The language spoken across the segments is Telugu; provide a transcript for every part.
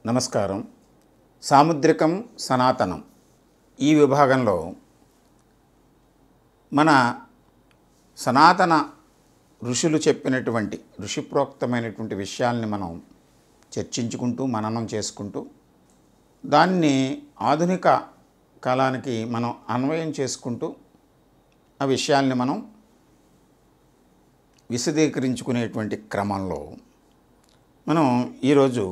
నమస్కారం సాముద్రికం సనాతనం ఈ విభాగంలో మన సనాతన ఋషులు చెప్పినటువంటి ఋషిప్రోక్తమైనటువంటి విషయాల్ని మనం చర్చించుకుంటూ మననం చేసుకుంటూ దాన్ని ఆధునిక కాలానికి మనం అన్వయం చేసుకుంటూ ఆ విషయాల్ని మనం విశదీకరించుకునేటువంటి క్రమంలో మనం ఈరోజు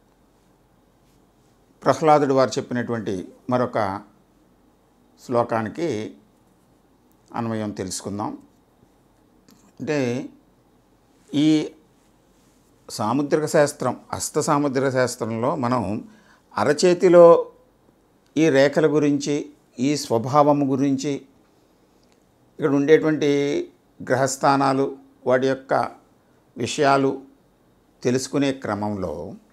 ప్రహ్లాదుడు వారు చెప్పినటువంటి మరొక శ్లోకానికి అన్వయం తెలుసుకుందాం అంటే ఈ సాముద్రిక శాస్త్రం హస్త సాముద్రిక శాస్త్రంలో మనం అరచేతిలో ఈ రేఖల గురించి ఈ స్వభావము గురించి ఇక్కడ ఉండేటువంటి గ్రహస్థానాలు వాటి యొక్క విషయాలు తెలుసుకునే క్రమంలో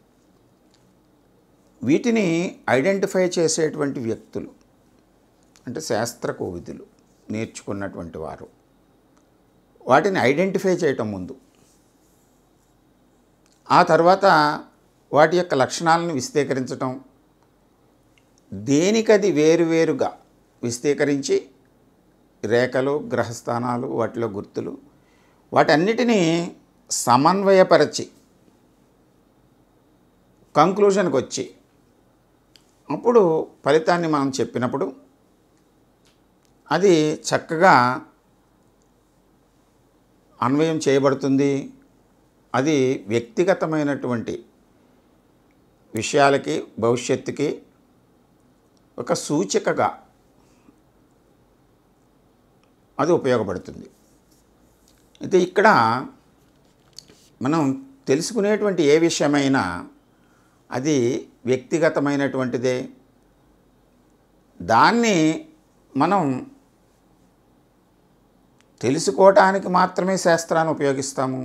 వీటిని ఐడెంటిఫై చేసేటువంటి వ్యక్తులు అంటే శాస్త్ర కోవిదులు నేర్చుకున్నటువంటి వారు వాటిని ఐడెంటిఫై చేయటం ముందు ఆ తర్వాత వాటి యొక్క లక్షణాలను విశదీకరించటం దేనికది వేరువేరుగా విశదీకరించి రేఖలు గ్రహస్థానాలు వాటిలో గుర్తులు వాటన్నిటినీ సమన్వయపరచి కంక్లూషన్కి వచ్చి అప్పుడు ఫలితాన్ని మనం చెప్పినప్పుడు అది చక్కగా అన్వయం చేయబడుతుంది అది వ్యక్తిగతమైనటువంటి విషయాలకి భవిష్యత్తుకి ఒక సూచికగా అది ఉపయోగపడుతుంది అయితే ఇక్కడ మనం తెలుసుకునేటువంటి ఏ విషయమైనా అది వ్యక్తిగతమైనటువంటిదే దాన్ని మనం తెలుసుకోవటానికి మాత్రమే శాస్త్రాన్ని ఉపయోగిస్తాము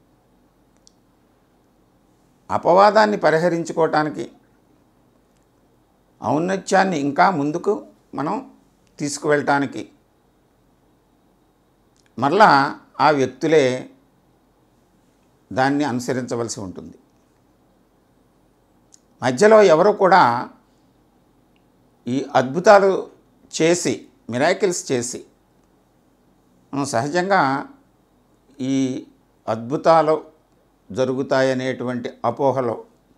అపవాదాన్ని పరిహరించుకోవటానికి ఔన్నత్యాన్ని ఇంకా ముందుకు మనం తీసుకువెళ్ళటానికి మరలా ఆ వ్యక్తులే దాన్ని అనుసరించవలసి ఉంటుంది మధ్యలో ఎవరు కూడా ఈ అద్భుతాలు చేసి మిరాకిల్స్ చేసి మనం సహజంగా ఈ అద్భుతాలు జరుగుతాయనేటువంటి అపోహలో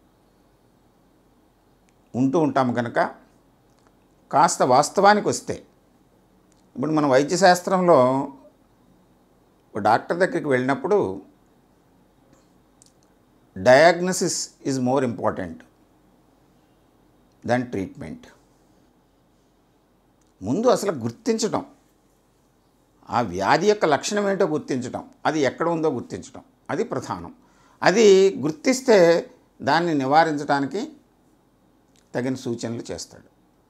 ఉంటూ ఉంటాము కనుక కాస్త వాస్తవానికి వస్తే ఇప్పుడు మన వైద్యశాస్త్రంలో ఒక డాక్టర్ దగ్గరికి వెళ్ళినప్పుడు diagnosis is more important than treatment ముందు అసలు గుర్తించటం ఆ వ్యాధి యొక్క లక్షణం ఏంటో గుర్తించటం అది ఎక్కడ ఉందో గుర్తించటం అది ప్రధానం అది గుర్తిస్తే దాన్ని నివారించడానికి తగిన సూచనలు చేస్తాడు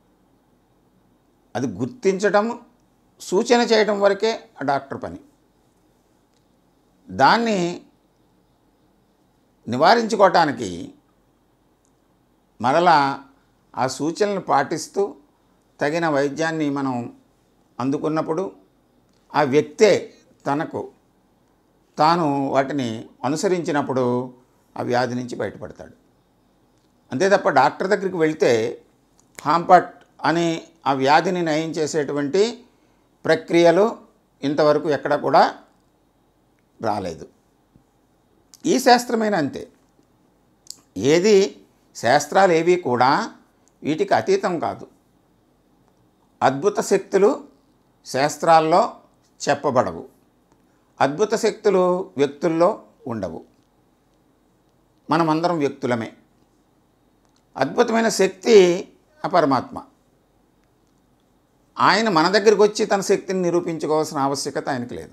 అది గుర్తించటం సూచన చేయడం వరకే ఆ డాక్టర్ పని దాన్ని నివారించుకోవటానికి మరలా ఆ సూచనలు పాటిస్తూ తగిన వైద్యాన్ని మనం అందుకున్నప్పుడు ఆ వ్యక్తే తనకు తాను వాటిని అనుసరించినప్పుడు ఆ వ్యాధి నుంచి బయటపడతాడు అంతే తప్ప డాక్టర్ దగ్గరికి వెళ్తే హాంపట్ అని ఆ వ్యాధిని నయం చేసేటువంటి ప్రక్రియలు ఇంతవరకు ఎక్కడ కూడా రాలేదు ఈ శాస్త్రమైన అంతే ఏది శాస్త్రాలు ఏవి కూడా వీటికి అతీతం కాదు అద్భుత శక్తులు శాస్త్రాల్లో చెప్పబడవు అద్భుత శక్తులు వ్యక్తుల్లో ఉండవు మనమందరం వ్యక్తులమే అద్భుతమైన శక్తి ఆ పరమాత్మ ఆయన మన దగ్గరికి వచ్చి తన శక్తిని నిరూపించుకోవాల్సిన ఆవశ్యకత ఆయనకి లేదు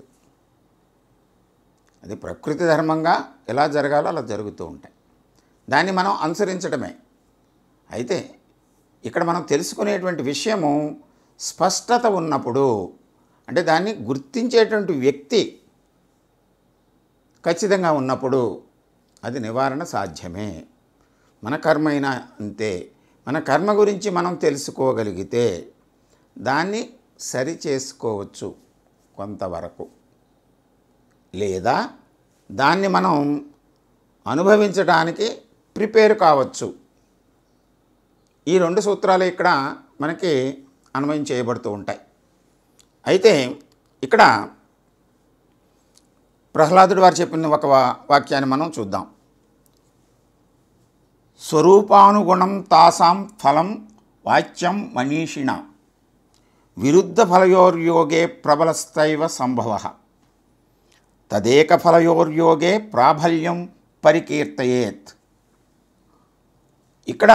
అది ప్రకృతి ధర్మంగా ఎలా జరగాలో అలా జరుగుతూ ఉంటాయి దాన్ని మనం అనుసరించడమే అయితే ఇక్కడ మనం తెలుసుకునేటువంటి విషయము స్పష్టత ఉన్నప్పుడు అంటే దాన్ని గుర్తించేటువంటి వ్యక్తి ఖచ్చితంగా ఉన్నప్పుడు అది నివారణ సాధ్యమే మన కర్మ అయినా అంతే మన కర్మ గురించి మనం తెలుసుకోగలిగితే దాన్ని సరి చేసుకోవచ్చు కొంతవరకు లేదా దాన్ని మనం అనుభవించడానికి ప్రిపేర్ కావచ్చు ఈ రెండు సూత్రాలు ఇక్కడ మనకి అన్వయం చేయబడుతూ ఉంటాయి అయితే ఇక్కడ ప్రహ్లాదుడు వారు చెప్పిన ఒక వా- వాక్యాన్ని మనం చూద్దాం స్వరూపానుగుణం తాసాం ఫలం వాచ్యం మనీషిణ విరుద్ధ ఫలయోర్యోగే ప్రబలస్తైవ సంభవ తదేక ఫలయోర్యోగే ప్రాబల్యం పరికీర్తయేత్ ఇక్కడ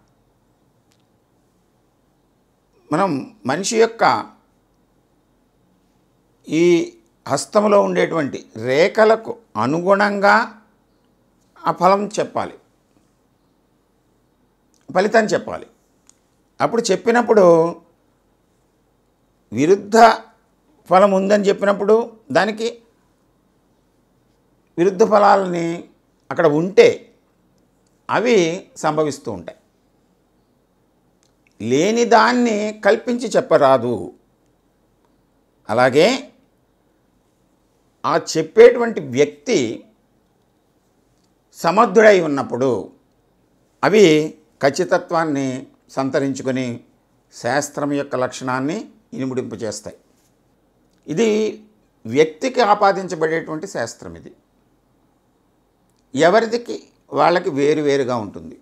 మనం మనిషి యొక్క ఈ హస్తములో ఉండేటువంటి రేఖలకు అనుగుణంగా ఆ ఫలం చెప్పాలి ఫలితాన్ని చెప్పాలి అప్పుడు చెప్పినప్పుడు విరుద్ధ ఫలం ఉందని చెప్పినప్పుడు దానికి విరుద్ధ ఫలాలని అక్కడ ఉంటే అవి సంభవిస్తూ ఉంటాయి లేని దాన్ని కల్పించి చెప్పరాదు అలాగే ఆ చెప్పేటువంటి వ్యక్తి సమర్థుడై ఉన్నప్పుడు అవి ఖచ్చితత్వాన్ని సంతరించుకొని శాస్త్రం యొక్క లక్షణాన్ని ఇనుముడింపు చేస్తాయి ఇది వ్యక్తికి ఆపాదించబడేటువంటి శాస్త్రం ఇది ఎవరిదికి వాళ్ళకి వేరు వేరుగా ఉంటుంది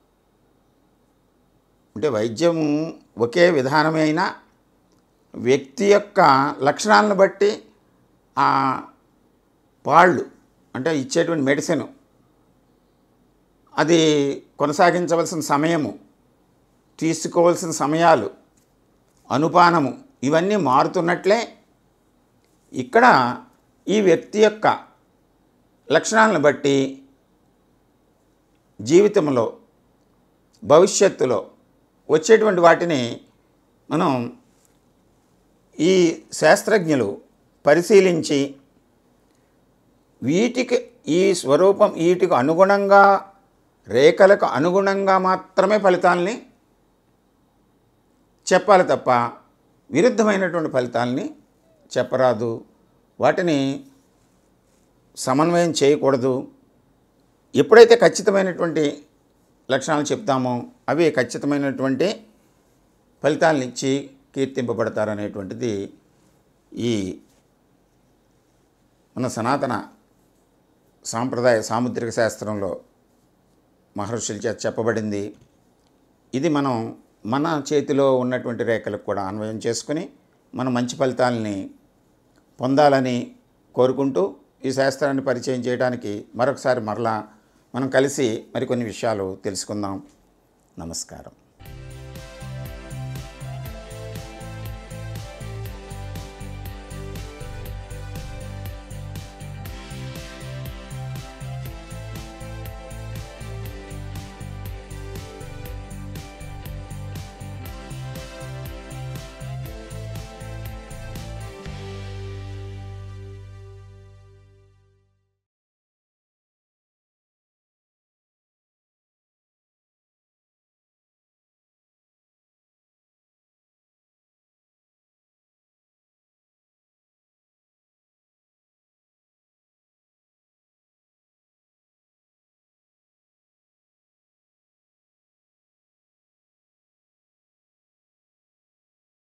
అంటే వైద్యం ఒకే విధానమే అయినా వ్యక్తి యొక్క లక్షణాలను బట్టి ఆ పాళ్ళు అంటే ఇచ్చేటువంటి మెడిసిన్ అది కొనసాగించవలసిన సమయము తీసుకోవాల్సిన సమయాలు అనుపానము ఇవన్నీ మారుతున్నట్లే ఇక్కడ ఈ వ్యక్తి యొక్క లక్షణాలను బట్టి జీవితంలో భవిష్యత్తులో వచ్చేటువంటి వాటిని మనం ఈ శాస్త్రజ్ఞులు పరిశీలించి వీటికి ఈ స్వరూపం వీటికి అనుగుణంగా రేఖలకు అనుగుణంగా మాత్రమే ఫలితాల్ని చెప్పాలి తప్ప విరుద్ధమైనటువంటి ఫలితాల్ని చెప్పరాదు వాటిని సమన్వయం చేయకూడదు ఎప్పుడైతే ఖచ్చితమైనటువంటి లక్షణాలు చెప్తామో అవి ఖచ్చితమైనటువంటి ఫలితాలను ఇచ్చి కీర్తింపబడతారనేటువంటిది ఈ మన సనాతన సాంప్రదాయ సాముద్రిక శాస్త్రంలో మహర్షుల చేత చెప్పబడింది ఇది మనం మన చేతిలో ఉన్నటువంటి రేఖలకు కూడా అన్వయం చేసుకుని మనం మంచి ఫలితాలని పొందాలని కోరుకుంటూ ఈ శాస్త్రాన్ని పరిచయం చేయడానికి మరొకసారి మరలా మనం కలిసి మరికొన్ని విషయాలు తెలుసుకుందాం నమస్కారం